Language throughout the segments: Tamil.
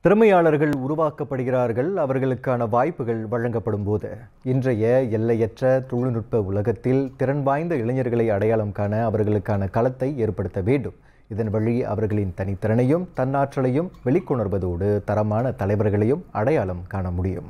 திறமையாளர்கள் உருவாக்கப்படுகிறார்கள் அவர்களுக்கான வாய்ப்புகள் வழங்கப்படும் போது இன்றைய எல்லையற்ற தொழில்நுட்ப உலகத்தில் திறன் வாய்ந்த இளைஞர்களை அடையாளம் காண அவர்களுக்கான களத்தை ஏற்படுத்த வேண்டும் இதன் வழி அவர்களின் தனித்திறனையும் தன்னாற்றலையும் வெளிக்கொணர்வதோடு தரமான தலைவர்களையும் அடையாளம் காண முடியும்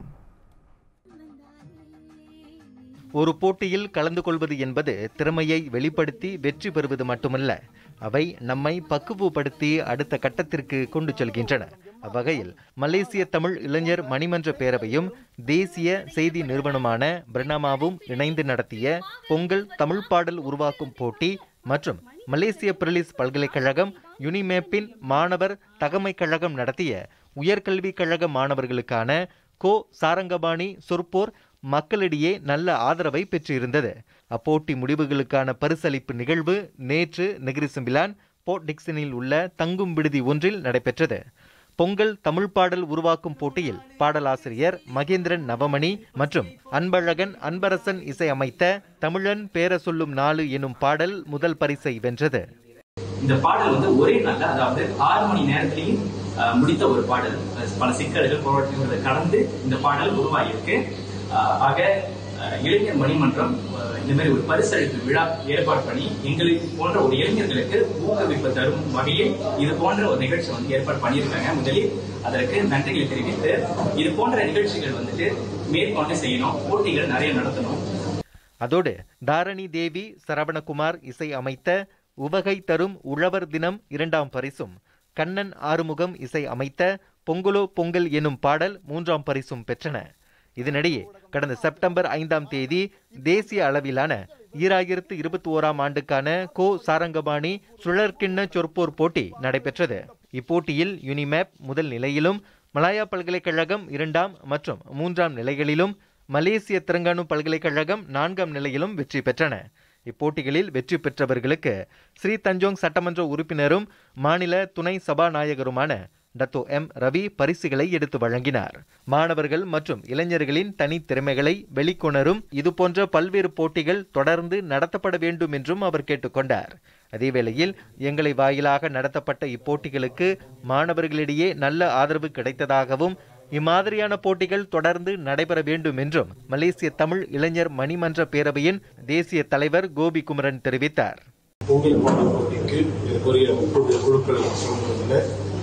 ஒரு போட்டியில் கலந்து கொள்வது என்பது திறமையை வெளிப்படுத்தி வெற்றி பெறுவது மட்டுமல்ல அவை நம்மை பக்குவப்படுத்தி அடுத்த கட்டத்திற்கு கொண்டு செல்கின்றன அவ்வகையில் மலேசிய தமிழ் இளைஞர் மணிமன்ற பேரவையும் தேசிய செய்தி நிறுவனமான பிரணாமாவும் இணைந்து நடத்திய பொங்கல் தமிழ் பாடல் உருவாக்கும் போட்டி மற்றும் மலேசிய பிரிலிஸ் பல்கலைக்கழகம் யுனிமேப்பின் மாணவர் தகமை கழகம் நடத்திய உயர்கல்விக் கழக மாணவர்களுக்கான கோ சாரங்கபாணி சொற்போர் மக்களிடையே நல்ல ஆதரவை பெற்றிருந்தது அப்போட்டி முடிவுகளுக்கான பரிசளிப்பு நிகழ்வு நேற்று நெகிரிசம்பிலான் போர்ட் டிக்சனில் உள்ள தங்கும் விடுதி ஒன்றில் நடைபெற்றது பொங்கல் தமிழ் பாடல் உருவாக்கும் போட்டியில் பாடலாசிரியர் மகேந்திரன் நவமணி மற்றும் அன்பழகன் அன்பரசன் இசை அமைத்த தமிழன் பேர சொல்லும் நாலு எனும் பாடல் முதல் பரிசை வென்றது இந்த பாடல் வந்து ஒரே நாள்ல அதாவது ஆறு மணி நேரத்திலேயும் அஹ், முடித்த ஒரு பாடல் பல சிக்கல்கள் போராட்டங்களை கடந்து இந்த பாடல் உருவாகியிருக்கு அஹ், ஆக அஹ், இளைஞர் மணிமன்றம் அஹ், இந்த மாதிரி ஒரு பரிசளிப்பு விழா ஏற்பாடு பண்ணி எங்களுக்கு போன்ற ஒரு இளைஞர்களுக்கு ஊக்குவிப்பு தரும் வகையில் இது போன்ற ஒரு நிகழ்ச்சி வந்து ஏற்பாடு பண்ணியிருக்காங்க முதலில் அதற்கு நன்றிகளை தெரிவித்து இது போன்ற நிகழ்ச்சிகள் வந்துட்டு மேற்கொண்டு செய்யணும் போட்டிகள் நிறைய நடத்தணும் அதோடு தாரணி தேவி சரவணகுமார் இசை அமைத்த உவகை தரும் உழவர் தினம் இரண்டாம் பரிசும் கண்ணன் ஆறுமுகம் இசை அமைத்த பொங்கலோ பொங்கல் எனும் பாடல் மூன்றாம் பரிசும் பெற்றன இதனிடையே கடந்த செப்டம்பர் ஐந்தாம் தேதி தேசிய அளவிலான ஈராயிரத்து இருபத்தி ஓராம் ஆண்டுக்கான கோ சாரங்கபாணி சுழற்கிண்ண சொற்போர் போட்டி நடைபெற்றது இப்போட்டியில் யுனிமேப் முதல் நிலையிலும் மலாயா பல்கலைக்கழகம் இரண்டாம் மற்றும் மூன்றாம் நிலைகளிலும் மலேசிய திரங்கானு பல்கலைக்கழகம் நான்காம் நிலையிலும் வெற்றி பெற்றன இப்போட்டிகளில் வெற்றி பெற்றவர்களுக்கு ஸ்ரீ தஞ்சோங் சட்டமன்ற உறுப்பினரும் மாநில துணை சபாநாயகருமான டத்தோ எம் ரவி பரிசுகளை எடுத்து வழங்கினார் மாணவர்கள் மற்றும் இளைஞர்களின் தனித்திறமைகளை வெளிக்கொணரும் இதுபோன்ற பல்வேறு போட்டிகள் தொடர்ந்து நடத்தப்பட வேண்டும் என்றும் அவர் கேட்டுக்கொண்டார் அதேவேளையில் எங்களை வாயிலாக நடத்தப்பட்ட இப்போட்டிகளுக்கு மாணவர்களிடையே நல்ல ஆதரவு கிடைத்ததாகவும் இம்மாதிரியான போட்டிகள் தொடர்ந்து நடைபெற வேண்டும் என்றும் மலேசிய தமிழ் இளைஞர் மணிமன்ற பேரவையின் தேசிய தலைவர் கோபி குமரன் தெரிவித்தார் பொங்கல் பாடல் போட்டிக்கு இதற்குரிய முப்பது குழுக்கள் சொல்லியிருந்தன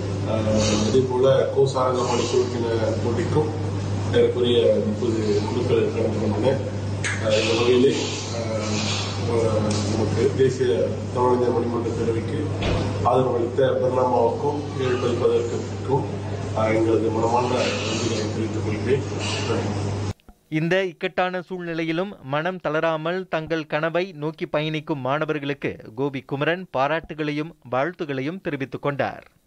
அதே போல கோசாரங்கமணி குழுக்கின போட்டிக்கும் இதற்குரிய முப்பது குழுக்கள் கலந்து கொண்டன அஹ் இந்த வகையிலே அஹ், அஹ், நமக்கு தேசிய தமிழக மணிமன்ற பேரவைக்கு ஆதரவளித்த பர்ணாமாவுக்கும் ஏழு பதிப்பதற்கும் எங்களது மனமார்ந்த நன்றிகளை தெரிவித்துக் கொள்கிறேன் நன்றி இந்த இக்கட்டான சூழ்நிலையிலும் மனம் தளராமல் தங்கள் கனவை நோக்கி பயணிக்கும் மாணவர்களுக்கு கோபி குமரன் பாராட்டுகளையும் வாழ்த்துகளையும் தெரிவித்துக் கொண்டார்